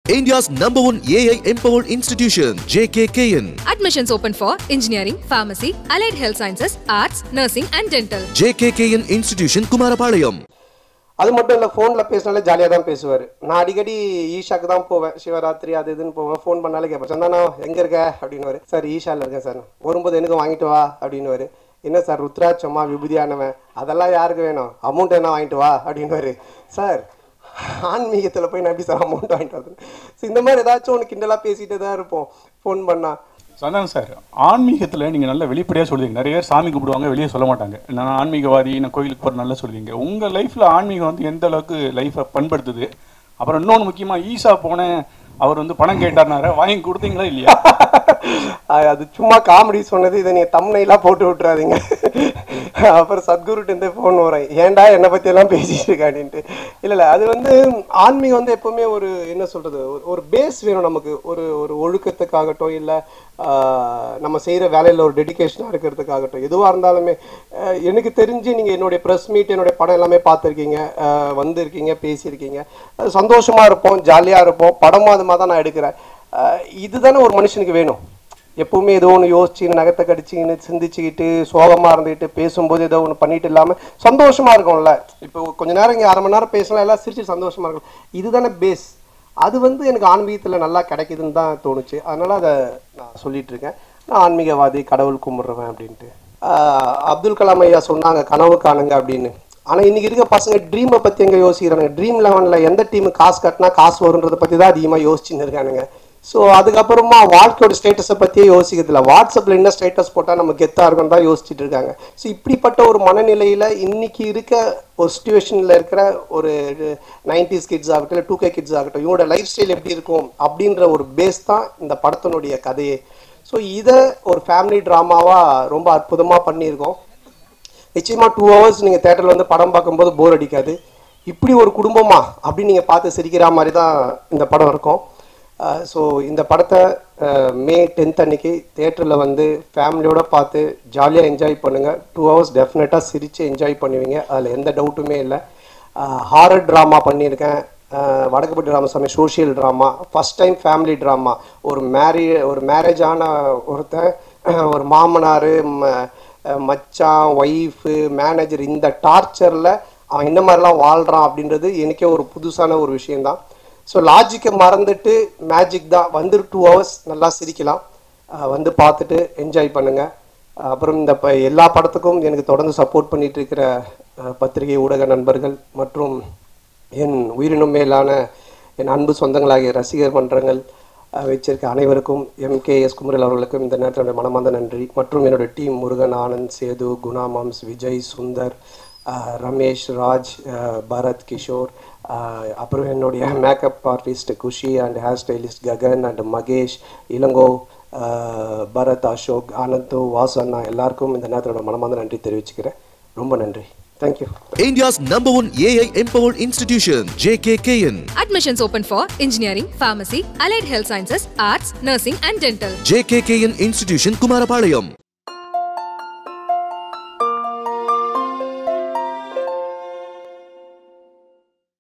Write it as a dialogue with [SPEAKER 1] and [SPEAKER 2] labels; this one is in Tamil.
[SPEAKER 1] India's number one AI empowered institution, JKKN.
[SPEAKER 2] Admissions open for engineering, pharmacy, allied health sciences, arts, nursing, and dental.
[SPEAKER 1] JKKN Institution, Kumarapalayam.
[SPEAKER 3] அது மட்டும் இல்லை ஃபோனில் பேசினாலே ஜாலியாக தான் பேசுவார் நான் அடிக்கடி ஈஷாக்கு தான் போவேன் சிவராத்திரி அது இதுன்னு போவேன் ஃபோன் பண்ணாலே கேட்பேன் சந்தானா எங்கே இருக்க அப்படின்னு சார் ஈஷாவில் இருக்கேன் சார் வரும்போது எனக்கு வாங்கிட்டு வா அப்படின்னு என்ன சார் ருத்ராட்சம்மா விபூதியானவன் அதெல்லாம் யாருக்கு வேணும் அமௌண்ட் என்ன வாங்கிட்டு வா அப்படின்னு சார் ஆன்மீகத்தில் போய் நான் எப்படி சார் அமௌண்ட் வாங்கிட்டு வரது ஸோ இந்த மாதிரி ஏதாச்சும் ஒன்று கிண்டலாக பேசிகிட்டே தான் இருப்போம் ஃபோன் பண்ணால்
[SPEAKER 4] சந்தானம் சார் ஆன்மீகத்தில் நீங்கள் நல்ல வெளிப்படையாக சொல்லுவீங்க நிறைய பேர் சாமி கும்பிடுவாங்க வெளியே சொல்ல மாட்டாங்க நான் ஆன்மீகவாதி நான் கோயிலுக்கு போகிற நல்லா சொல்லுவீங்க உங்கள் லைஃப்பில் ஆன்மீகம் வந்து எந்த அளவுக்கு லைஃப்பை பண்படுத்துது அப்புறம் இன்னொன்று முக்கியமாக ஈசா போனேன் அவர் வந்து பணம் கேட்டார்னாரு வாங்கி கொடுத்தீங்களா இல்லையா
[SPEAKER 3] அது சும்மா காமெடி சொன்னது இதை நீங்கள் தம்னைலாம் போட்டு விட்டுறாதீங்க அப்புறம் சத்குருட்டு ஃபோன் வரேன் ஏன்டா என்னை பற்றியெல்லாம் பேசிட்டு இருக்க அப்படின்ட்டு இல்லை இல்லை அது வந்து ஆன்மீகம் வந்து எப்போவுமே ஒரு என்ன சொல்கிறது ஒரு பேஸ் வேணும் நமக்கு ஒரு ஒரு ஒழுக்கத்துக்காகட்டும் இல்லை நம்ம செய்கிற வேலையில் ஒரு டெடிக்கேஷனாக இருக்கிறதுக்காகட்டும் எதுவாக இருந்தாலுமே ஆஹ் எனக்கு தெரிஞ்சு நீங்கள் என்னுடைய ப்ரெஸ் மீட் என்னுடைய படம் எல்லாமே பார்த்துருக்கீங்க ஆஹ் வந்திருக்கீங்க பேசியிருக்கீங்க அது சந்தோஷமாக இருப்போம் ஜாலியாக இருப்போம் படமும் அது மாதிரி தான் நான் எடுக்கிறேன் ஆஹ் இதுதானே ஒரு மனுஷனுக்கு வேணும் எப்பவுமே ஏதோ ஒன்று யோசிச்சு நகத்தை கடிச்சிக்கின்னு சிந்திச்சுக்கிட்டு சோகமாக இருந்துக்கிட்டு பேசும்போது ஏதோ ஒன்று பண்ணிட்டு இல்லாமல் சந்தோஷமாக இருக்கும்ல இப்போ கொஞ்ச நேரம் இங்கே அரை மணி நேரம் பேசலாம் எல்லாம் சிரிச்சு சந்தோஷமாக இருக்கும் இதுதானே பேஸ் அது வந்து எனக்கு ஆன்மீகத்தில் நல்லா கிடைக்குதுன்னு தான் தோணுச்சு அதனால் அதை நான் சொல்லிட்டு இருக்கேன் நான் ஆன்மீகவாதி கடவுள் கும்பிட்றவன் அப்படின்ட்டு ஆஹ் அப்துல் கலாம் ஐயா சொன்னாங்க கனவு காணுங்க அப்படின்னு ஆனால் இன்னைக்கு இருக்க பசங்க ட்ரீமை பற்றி எங்கே யோசிக்கிறாங்க ட்ரீம் லெவனில் எந்த டீமு காசு கட்டினா காசு வருன்றதை பற்றி தான் அதிகமாக யோசிச்சுன்னு இருக்கானுங்க ஸோ அதுக்கப்புறமா வாழ்க்கையோட ஸ்டேட்டஸை பற்றியே யோசிக்கிறதில்ல வாட்ஸ்அப்பில் என்ன ஸ்டேட்டஸ் போட்டால் நம்ம கெத்தாக இருக்கும்னு தான் யோசிச்சுட்டு இருக்காங்க ஸோ இப்படிப்பட்ட ஒரு மனநிலையில் இன்னைக்கு இருக்க ஒரு சுச்சுவேஷனில் இருக்கிற ஒரு நைன்டிஸ் கிட்ஸ் ஆகட்டும் இல்லை டூ கே கிட்ஸ் ஆகட்டும் இவங்களோட லைஃப் ஸ்டைல் எப்படி இருக்கும் அப்படின்ற ஒரு பேஸ் தான் இந்த படத்தினுடைய கதையே ஸோ இதை ஒரு ஃபேமிலி ட்ராமாவாக ரொம்ப அற்புதமாக பண்ணியிருக்கோம் நிச்சயமாக டூ ஹவர்ஸ் நீங்கள் தேட்டரில் வந்து படம் பார்க்கும்போது போர் அடிக்காது இப்படி ஒரு குடும்பமா அப்படின்னு நீங்கள் பார்த்து சிரிக்கிற மாதிரி தான் இந்த படம் இருக்கும் ஸோ இந்த படத்தை அஹ், மே டென்த் அன்னைக்கு தேட்டரில் வந்து ஃபேமிலியோட பார்த்து ஜாலியாக என்ஜாய் பண்ணுங்கள் டூ ஹவர்ஸ் டெஃபினட்டாக சிரித்து என்ஜாய் பண்ணுவீங்க அதில் எந்த டவுட்டுமே இல்லை ஹாரர் ட்ராமா பண்ணியிருக்கேன் அஹ், Vadakkupatti Ramasamy social drama first time family drama ஒரு மேரி ஒரு மேரேஜ் ஆன ஒருத்தன் ஒரு மாமனார் மச்சான் ஒய்ஃபு மேனேஜர் இந்த டார்ச்சரில் அவன் என்ன மாதிரிலாம் வாழ்கிறான் அப்படின்றது எனக்கே ஒரு புதுசான ஒரு விஷயந்தான் ஸோ லாஜிக்கை மறந்துட்டு மேஜிக் தான் வந்து டூ ஹவர்ஸ் நல்லா சிரிக்கலாம் அஹ் வந்து பார்த்துட்டு என்ஜாய் பண்ணுங்கள் அப்புறம் இந்த ப எல்லா படத்துக்கும் எனக்கு தொடர்ந்து சப்போர்ட் பண்ணிட்டு இருக்கிற அஹ், பத்திரிகை ஊடக நண்பர்கள் மற்றும் என் உயிரினும் மேலான என் அன்பு சொந்தங்களாகிய ரசிகர் மன்றங்கள் அஹ், வச்சிருக்க அனைவருக்கும் எம்கேஎஸ் குமரல் அவர்களுக்கும் இந்த நேரத்தில் என்னுடைய மனமார்ந்த நன்றி மற்றும் என்னுடைய டீம் முருகன் ஆனந்த் சேது குணா மாம்ஸ் விஜய் சுந்தர் அஹ், ரமேஷ் ராஜ் அஹ், பரத் கிஷோர் அஹ், அப்புறம் என்னுடைய makeup artist Kushi and hair stylist Gagan and Mahesh Ilango அஹ், பரத் அசோக் ஆனந்து வாசு அண்ணா எல்லாருக்கும் இந்த நேரத்தோட மனமார்ந்த நன்றி தெரிவிச்சுக்கிறேன் ரொம்ப நன்றி thank you
[SPEAKER 1] India's number one AI empowered institution, JKKN.
[SPEAKER 2] Admissions open for engineering, pharmacy, allied health sciences, arts, nursing, and dental.
[SPEAKER 1] JKKN Institution, Kumarapalayam.